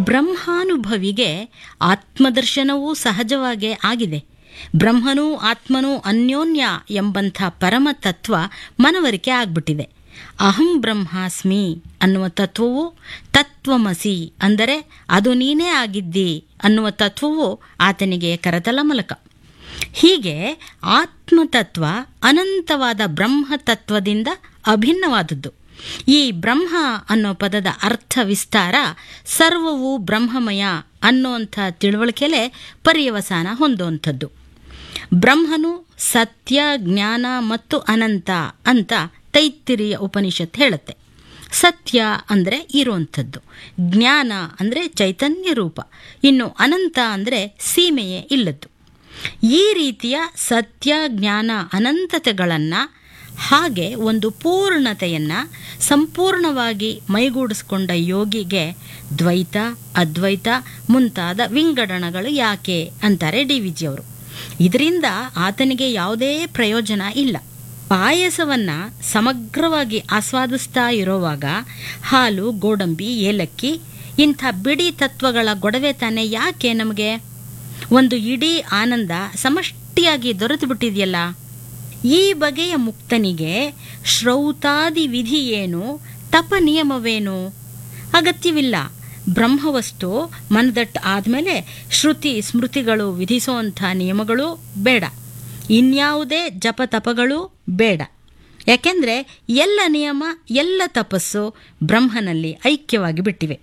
ಬ್ರಹ್ಮಾನುಭವಿಗೆ ಆತ್ಮದರ್ಶನವೂ ಸಹಜವಾಗೇ ಆಗಿದೆ ಬ್ರಹ್ಮನೂ ಆತ್ಮನೂ ಅನ್ಯೋನ್ಯ ಎಂಬಂಥ ಪರಮ ತತ್ವ ಮನವರಿಕೆ ಆಗ್ಬಿಟ್ಟಿದೆ ಅಹಂ ಬ್ರಹ್ಮಾಸ್ಮಿ ಅನ್ನುವ ತತ್ವವು ತತ್ವಮಸಿ ಅಂದರೆ ಅದು ನೀನೇ ಆಗಿದ್ದಿ ಅನ್ನುವ ತತ್ವವು ಆತನಿಗೆ ಕರತಲ ಮೂಲಕ ಹೀಗೆ ಆತ್ಮತತ್ವ ಅನಂತವಾದ ಬ್ರಹ್ಮತತ್ವದಿಂದ ಅಭಿನ್ನವಾದದ್ದು ಈ ಬ್ರಹ್ಮ ಅನ್ನೋ ಪದದ ಅರ್ಥ ವಿಸ್ತಾರ ಸರ್ವವು ಬ್ರಹ್ಮಮಯ ಅನ್ನುವಂಥ ತಿಳುವಳಿಕೆಲೆ ಪರ್ಯವಸಾನ ಹೊಂದುವಂಥದ್ದು ಬ್ರಹ್ಮನು ಸತ್ಯ ಜ್ಞಾನ ಮತ್ತು ಅನಂತ ಅಂತ ತೈತ್ತಿರಿಯ ಉಪನಿಷತ್ ಹೇಳುತ್ತೆ ಸತ್ಯ ಅಂದರೆ ಇರುವಂಥದ್ದು ಜ್ಞಾನ ಅಂದರೆ ಚೈತನ್ಯ ರೂಪ ಇನ್ನು ಅನಂತ ಅಂದರೆ ಸೀಮೆಯೇ ಇಲ್ಲದ್ದು ಈ ರೀತಿಯ ಸತ್ಯ ಜ್ಞಾನ ಅನಂತತೆಗಳನ್ನು ಹಾಗೆ ಒಂದು ಪೂರ್ಣತೆಯನ್ನು ಸಂಪೂರ್ಣವಾಗಿ ಮೈಗೂಡಿಸ್ಕೊಂಡ ಯೋಗಿಗೆ ದ್ವೈತ ಅದ್ವೈತ ಮುಂತಾದ ವಿಂಗಡಣಗಳು ಯಾಕೆ ಅಂತಾರೆ ಡಿ ವಿ ಜಿಯವರು ಇದರಿಂದ ಆತನಿಗೆ ಯಾವುದೇ ಪ್ರಯೋಜನ ಇಲ್ಲ ಪಾಯಸವನ್ನು ಸಮಗ್ರವಾಗಿ ಆಸ್ವಾದಿಸ್ತಾ ಇರೋವಾಗ ಹಾಲು ಗೋಡಂಬಿ ಏಲಕ್ಕಿ ಇಂಥ ಬಿಡಿ ತತ್ವಗಳ ಗೊಡವೆ ತಾನೇ ಯಾಕೆ ನಮಗೆ ಒಂದು ಇಡೀ ಆನಂದ ಸಮಷ್ಟಿಯಾಗಿ ದೊರೆತು ಬಿಟ್ಟಿದೆಯಲ್ಲ ಈ ಬಗೆಯ ಮುಕ್ತನಿಗೆ ಶ್ರೌತಾದಿ ವಿಧಿ ಏನು ತಪ ನಿಯಮವೇನು ಅಗತ್ಯವಿಲ್ಲ ಬ್ರಹ್ಮವಸ್ತು ಮನದಟ್ಟು ಆದಮೇಲೆ ಶ್ರುತಿ ಸ್ಮೃತಿಗಳು ವಿಧಿಸುವಂಥ ನಿಯಮಗಳು ಬೇಡ ಇನ್ಯಾವುದೇ ಜಪ ತಪಗಳು ಬೇಡ ಯಾಕೆಂದರೆ ಎಲ್ಲ ನಿಯಮ ಎಲ್ಲ ತಪಸ್ಸು ಬ್ರಹ್ಮನಲ್ಲಿ ಐಕ್ಯವಾಗಿ ಬಿಟ್ಟಿವೆ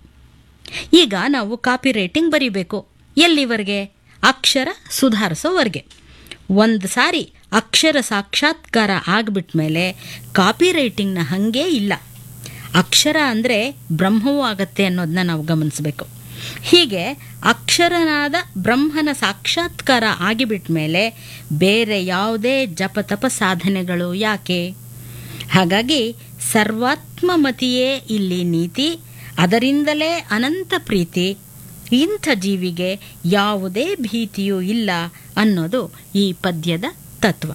ಈಗ ನಾವು ಕಾಪಿ ರೈಟಿಂಗ್ ಬರೀಬೇಕು ಎಲ್ಲಿವರೆಗೆ ಅಕ್ಷರ ಸುಧಾರಿಸೋವರೆಗೆ ಒಂದು ಸಾರಿ ಅಕ್ಷರ ಸಾಕ್ಷಾತ್ಕಾರ ಆಗಿಬಿಟ್ಟ ಮೇಲೆ ಕಾಪಿ ರೈಟಿಂಗ್ನ ಹಾಗೇ ಇಲ್ಲ ಅಕ್ಷರ ಅಂದರೆ ಬ್ರಹ್ಮವೂ ಆಗತ್ತೆ ಅನ್ನೋದನ್ನ ನಾವು ಗಮನಿಸಬೇಕು ಹೀಗೆ ಅಕ್ಷರನಾದ ಬ್ರಹ್ಮನ ಸಾಕ್ಷಾತ್ಕಾರ ಆಗಿಬಿಟ್ಟ ಮೇಲೆ ಬೇರೆ ಯಾವುದೇ ಜಪತಪ ಸಾಧನೆಗಳು ಯಾಕೆ ಹಾಗಾಗಿ ಸರ್ವಾತ್ಮಮತಿಯೇ ಇಲ್ಲಿ ನೀತಿ ಅದರಿಂದಲೇ ಅನಂತ ಪ್ರೀತಿ ಇಂಥ ಜೀವಿಗೆ ಯಾವುದೇ ಭೀತಿಯೂ ಇಲ್ಲ ಅನ್ನೋದು ಈ ಪದ್ಯದ ತತ್ವ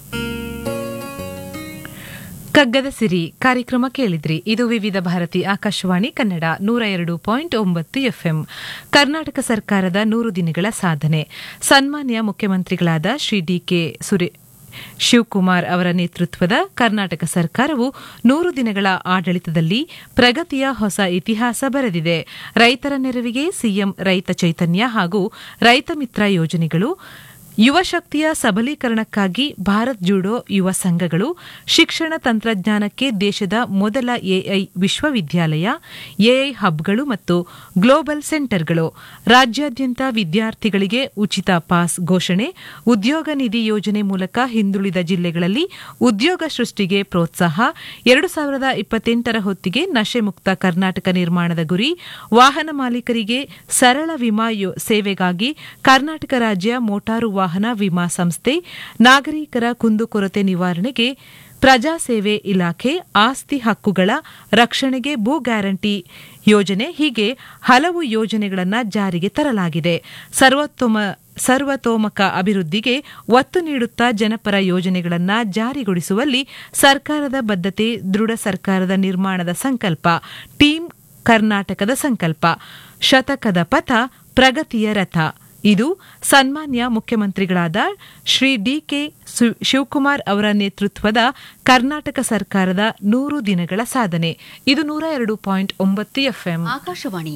ಕಗ್ಗದ ಸಿರಿ ಕಾರ್ಯಕ್ರಮ ಕೇಳಿದ್ರಿ ಇದು ವಿವಿಧ ಭಾರತಿ ಆಕಾಶವಾಣಿ ಕನ್ನಡ ನೂರ ಎರಡು ಪಾಯಿಂಟ್ ಒಂಬತ್ತು ಎಫ್ಎಂ ಕರ್ನಾಟಕ ಸರ್ಕಾರದ ನೂರು ದಿನಗಳ ಸಾಧನೆ ಸನ್ಮಾನ್ಯ ಮುಖ್ಯಮಂತ್ರಿಗಳಾದ ಶ್ರೀ ಡಿಕೆ ಸುರೇ ಶಿವಕುಮಾರ್ ಅವರ ನೇತೃತ್ವದ ಕರ್ನಾಟಕ ಸರ್ಕಾರವು ನೂರು ದಿನಗಳ ಆಡಳಿತದಲ್ಲಿ ಪ್ರಗತಿಯ ಹೊಸ ಇತಿಹಾಸ ಬರೆದಿದೆ ರೈತರ ನೆರವಿಗೆ ಸಿಎಂ ರೈತ ಚೈತನ್ಯ ಹಾಗೂ ರೈತ ಮಿತ್ರ ಯೋಜನೆಗಳು ಯುವ ಶಕ್ತಿಯ ಸಬಲೀಕರಣಕ್ಕಾಗಿ ಭಾರತ್ ಜೂಡೋ ಯುವ ಸಂಘಗಳು ಶಿಕ್ಷಣ ತಂತ್ರಜ್ಞಾನಕ್ಕೆ ದೇಶದ ಮೊದಲ ಎಐ ವಿಶ್ವವಿದ್ಯಾಲಯ ಎಐ ಹಬ್ಗಳು ಮತ್ತು ಗ್ಲೋಬಲ್ ಸೆಂಟರ್ಗಳು ರಾಜ್ಯಾದ್ಯಂತ ವಿದ್ಯಾರ್ಥಿಗಳಿಗೆ ಉಚಿತ ಪಾಸ್ ಘೋಷಣೆ ಉದ್ಯೋಗ ನಿಧಿ ಯೋಜನೆ ಮೂಲಕ ಹಿಂದುಳಿದ ಜಿಲ್ಲೆಗಳಲ್ಲಿ ಉದ್ಯೋಗ ಸೃಷ್ಟಿಗೆ ಪ್ರೋತ್ಸಾಹ ಎರಡು ಸಾವಿರದ ಇಪ್ಪತ್ತೆಂಟರ ಹೊತ್ತಿಗೆ ನಶೆ ಮುಕ್ತ ಕರ್ನಾಟಕ ನಿರ್ಮಾಣದ ಗುರಿ ವಾಹನ ಮಾಲೀಕರಿಗೆ ಸರಳ ವಿಮಾ ಯೋ- ಸೇವೆಗಾಗಿ ಕರ್ನಾಟಕ ರಾಜ್ಯ ಮೋಟಾರು ವಾಹನ ವಿಮಾ ಸಂಸ್ಥೆ ನಾಗರಿಕರ ಕುಂದುಕೊರತೆ ನಿವಾರಣೆಗೆ ಪ್ರಜಾಸೇವೆ ಇಲಾಖೆ ಆಸ್ತಿ ಹಕ್ಕುಗಳ ರಕ್ಷಣೆಗೆ ಭೂ ಗ್ಯಾರಂಟಿ ಯೋಜನೆ ಹೀಗೆ ಹಲವು ಯೋಜನೆಗಳನ್ನು ಜಾರಿಗೆ ತರಲಾಗಿದೆ ಸರ್ವೋತ್ತಮ ಸರ್ವತೋಮುಖ ಅಭಿವೃದ್ಧಿಗೆ ಒತ್ತು ನೀಡುತ್ತಾ ಜನಪರ ಯೋಜನೆಗಳನ್ನು ಜಾರಿಗೊಳಿಸುವಲ್ಲಿ ಸರ್ಕಾರದ ಬದ್ಧತೆ ದೃಢ ಸರ್ಕಾರದ ನಿರ್ಮಾಣದ ಸಂಕಲ್ಪ ಟೀಂ ಕರ್ನಾಟಕದ ಸಂಕಲ್ಪ ಶತಕದ ಪಥ ಪ್ರಗತಿಯ ರಥ ಇದು ಸನ್ಮಾನ್ಯ ಮುಖ್ಯಮಂತ್ರಿಗಳಾದ ಶ್ರೀ ಡಿಕೆ ಸು- ಶಿವಕುಮಾರ್ ಅವರ ನೇತೃತ್ವದ ಕರ್ನಾಟಕ ಸರ್ಕಾರದ ನೂರು ದಿನಗಳ ಸಾಧನೆ ಇದು ನೂರ ಎರಡು ಪಾಯಿಂಟ್ ಒಂಬತ್ತು ಎಫ್ಎಂ ಆಕಾಶವಾಣಿ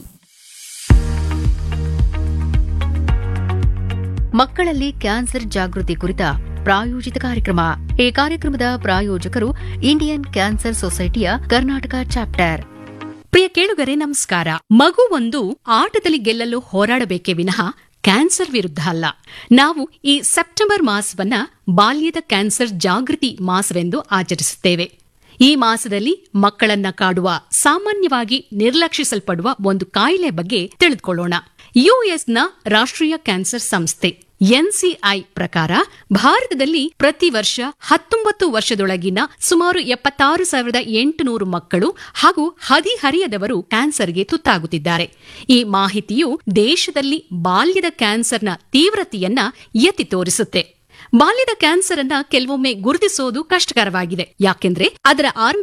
ಮಕ್ಕಳಲ್ಲಿ ಕ್ಯಾನ್ಸರ್ ಜಾಗೃತಿ ಕುರಿತ ಪ್ರಾಯೋಜಿತ ಕಾರ್ಯಕ್ರಮ ಈ ಕಾರ್ಯಕ್ರಮದ ಪ್ರಾಯೋಜಕರು ಇಂಡಿಯನ್ ಕ್ಯಾನ್ಸರ್ ಸೊಸೈಟಿಯ ಕರ್ನಾಟಕ ಚಾಪ್ಟರ್ ಪ್ರಿಯ ಕೇಳುಗರೆ ನಮಸ್ಕಾರ ಮಗು ಒಂದು ಆಟದಲ್ಲಿ ಗೆಲ್ಲಲು ಹೋರಾಡಬೇಕೇ ವಿನಃ ಕ್ಯಾನ್ಸರ್ ವಿರುದ್ಧ ಅಲ್ಲ ನಾವು ಈ ಸೆಪ್ಟೆಂಬರ್ ಮಾಸವನ್ನ ಬಾಲ್ಯದ ಕ್ಯಾನ್ಸರ್ ಜಾಗೃತಿ ಮಾಸವೆಂದು ಆಚರಿಸುತ್ತೇವೆ ಈ ಮಾಸದಲ್ಲಿ ಮಕ್ಕಳನ್ನ ಕಾಡುವ ಸಾಮಾನ್ಯವಾಗಿ ನಿರ್ಲಕ್ಷಿಸಲ್ಪಡುವ ಒಂದು ಕಾಯಿಲೆ ಬಗ್ಗೆ ತಿಳಿದುಕೊಳ್ಳೋಣ ಯುಎಸ್ನ ರಾಷ್ಟ್ರೀಯ ಕ್ಯಾನ್ಸರ್ ಸಂಸ್ಥೆ ಎನ್ಸಿಐ ಪ್ರಕಾರ ಭಾರತದಲ್ಲಿ ಪ್ರತಿ ವರ್ಷ ಹತ್ತೊಂಬತ್ತು ವರ್ಷದೊಳಗಿನ ಸುಮಾರು ಎಪ್ಪತ್ತಾರು ಸಾವಿರದ ಎಂಟುನೂರು ಮಕ್ಕಳು ಹಾಗೂ ಹದಿಹರಿಯದವರು ಕ್ಯಾನ್ಸರ್ಗೆ ತುತ್ತಾಗುತ್ತಿದ್ದಾರೆ ಈ ಮಾಹಿತಿಯು ದೇಶದಲ್ಲಿ ಬಾಲ್ಯದ ಕ್ಯಾನ್ಸರ್ನ ತೀವ್ರತೆಯನ್ನ ಎತ್ತಿ ತೋರಿಸುತ್ತೆ ಬಾಲ್ಯದ ಕ್ಯಾನ್ಸರ್ ಅನ್ನ ಕೆಲವೊಮ್ಮೆ ಗುರುತಿಸೋದು ಕಷ್ಟಕರವಾಗಿದೆ ಯಾಕೆಂದ್ರೆ ಅದರ ಆರಂಭಿಕ